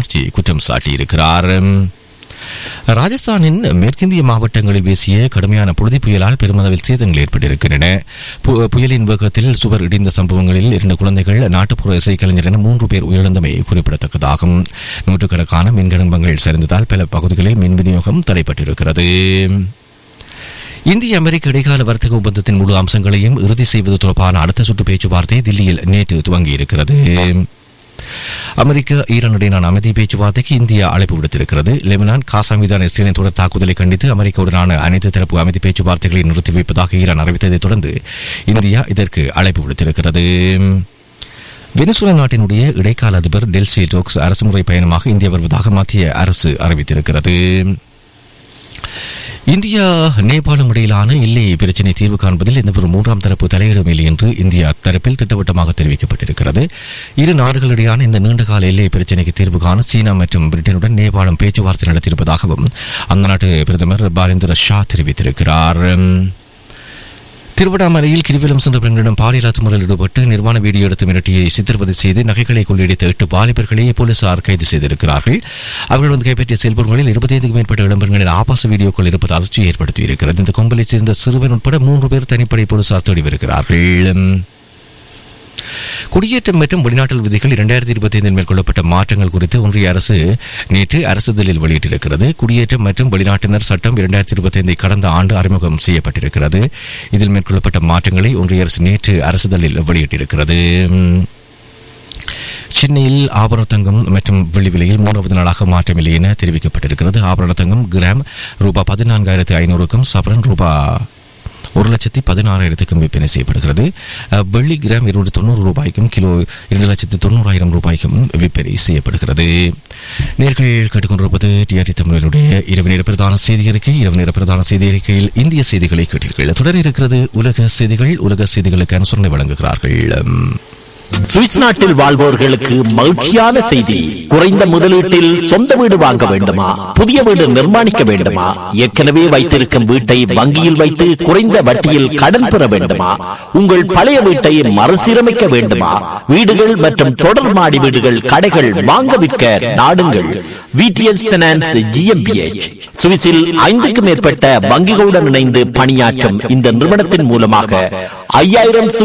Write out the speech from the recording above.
பானர்ஜி குற்றம் சாட்டியிருக்கிறார் ராஜஸ்தானின் மேற்கிந்திய மாவட்டங்களில் வீசிய கடுமையான புழுதி புயலால் பெருமளவில் சேதங்கள் ஏற்பட்டிருக்கின்றன பு- புயலின் வேகத்தில் சுவர் இடிந்த சம்பவங்களில் இரண்டு குழந்தைகள் நாட்டுப்புற இசைக்கலைஞர் என மூன்று பேர் உயிரிழந்தமை குறிப்பிடத்தக்கதாகும் நூற்றுக்கணக்கான மின்கடம்பங்கள் சரிந்ததால் பல பகுதிகளில் மின் விநியோகம் தடைப்பட்டிருக்கிறது இந்திய அமெரிக்க இடைக்கால வர்த்தக ஒப்பந்தத்தின் முழு அம்சங்களையும் இறுதி செய்வது தொடர்பான அடுத்த சுற்று பேச்சுவார்த்தை தில்லியில் நேற்று துவங்கியிருக்கிறது அமெரிக்க ஈரான் இடையிலான அமைதி பேச்சுவார்த்தைக்கு இந்தியா அழைப்பு விடுத்திருக்கிறது லெபனான் காசா மீதான இஸ்ரேலின் தொடர் தாக்குதலை கண்டித்து அமெரிக்காவுடனான அனைத்து தரப்பு அமைதி பேச்சுவார்த்தைகளை நிறுத்தி வைப்பதாக ஈரான் அறிவித்ததைத் தொடர்ந்து இந்தியா இதற்கு அழைப்பு விடுத்திருக்கிறது வெனிசுலா நாட்டினுடைய இடைக்கால அதிபர் டெல்சி டோக்ஸ் அரசுமுறை பயணமாக இந்தியா வருவதாக மத்திய அரசு அறிவித்திருக்கிறது இந்தியா நேபாளம் இடையிலான எல்லை பிரச்சினை தீர்வு காண்பதில் எந்தவொரு மூன்றாம் தரப்பு தலையிடும் இல்லை என்று இந்தியா தரப்பில் திட்டவட்டமாக தெரிவிக்கப்பட்டிருக்கிறது இரு நாடுகளிடையான இந்த நீண்டகால எல்லை பிரச்சினைக்கு தீர்வு காண சீனா மற்றும் பிரிட்டனுடன் நேபாளம் பேச்சுவார்த்தை நடத்தியிருப்பதாகவும் அந்த நாட்டு பிரதமர் பாலேந்திர ஷா தெரிவித்திருக்கிறார் திருவண்ணாமலையில் கிரிவலம் சென்ற பெண்களிடம் பாலியல் அத்துமுறையில் ஈடுபட்டு நிர்வாண வீடியோ எடுத்து மிரட்டியை சித்திரவதை செய்து நகைகளை கொள்ளையடித்த எட்டு வாலிபர்களை போலீசார் கைது செய்திருக்கிறார்கள் அவர்கள் வந்து கைப்பற்றிய செல்போன்களில் இருபத்தைந்துக்கும் மேற்பட்ட இடம்பெண்களின் ஆபாச வீடியோக்கள் இருப்பது அதிர்ச்சியை ஏற்படுத்தியிருக்கிறது இந்த கும்பலைச் சேர்ந்த சிறுவன் உட்பட மூன்று பேர் தனிப்படை போலீசார் தேடி வருகிறார்கள் குடியேற்றம் மற்றும் வெளிநாட்டு விதிகள் இரண்டாயிரத்தி இருபத்தி ஐந்தில் மேற்கொள்ளப்பட்ட மாற்றங்கள் குறித்து ஒன்றிய அரசு நேற்று அரசுதலில் வெளியிட்டிருக்கிறது குடியேற்றம் மற்றும் வெளிநாட்டினர் சட்டம் இரண்டாயிரத்தி இருபத்தி ஐந்தை கடந்த ஆண்டு அறிமுகம் செய்யப்பட்டிருக்கிறது இதில் மேற்கொள்ளப்பட்ட மாற்றங்களை ஒன்றிய அரசு நேற்று அரசுதலில் வெளியிட்டிருக்கிறது சென்னையில் ஆபரண தங்கம் மற்றும் வெள்ளி விலையில் மூன்றாவது நாளாக மாற்றமில்லை என தெரிவிக்கப்பட்டிருக்கிறது ஆபரண தங்கம் கிராம் ரூபாய் பதினான்காயிரத்து ஐநூறுக்கும் சவரன் ரூபாய் ஒரு லட்சத்தி பதினாறாயிரத்துக்கும் விற்பனை செய்யப்படுகிறது அஹ், வெள்ளி கிராம் இருநூற்றி தொண்ணூறு ரூபாய்க்கும் கிலோ இரண்டு லட்சத்தி தொண்ணூறாயிரம் ரூபாய்க்கும் விற்பனை செய்யப்படுகிறது நேர்கள் கேட்டுக்கொண்டிருப்பது டிஆர்டி தமிழருடைய இரவு நேர பிரதான செய்தி அறிக்கை இரவு நேர பிரதான செய்தி அறிக்கையில் இந்திய செய்திகளை கேட்டீர்கள் தொடர் இருக்கிறது உலக செய்திகள் உலக செய்திகளுக்கு அனுசரணை வழங்குகிறார்கள் உம், சுவிஸ் நாட்டில் வாழ்வோர்களுக்கு மகிழ்ச்சியான செய்தி குறைந்த முதலீட்டில் சொந்த வீடு வாங்க வேண்டுமா புதிய வீடு நிர்மாணிக்க வேண்டுமா ஏற்கனவே வைத்திருக்கும் வீட்டை வங்கியில் வைத்து குறைந்த வட்டியில் கடன் பெற வேண்டுமா உங்கள் பழைய வீட்டை மறுசீரமைக்க வேண்டுமா வீடுகள் மற்றும் தொடர் மாடி வீடுகள் கடைகள் வாங்க விற்க நாடுங்கள் விடிஎஸ் பினான்ஸ் ஜிஎம்பிஎச் சுவிஸில் ஐந்துக்கும் மேற்பட்ட வங்கிகளுடன் இணைந்து பணியாற்றும் இந்த நிறுவனத்தின் மூலமாக ஐயாயிரம்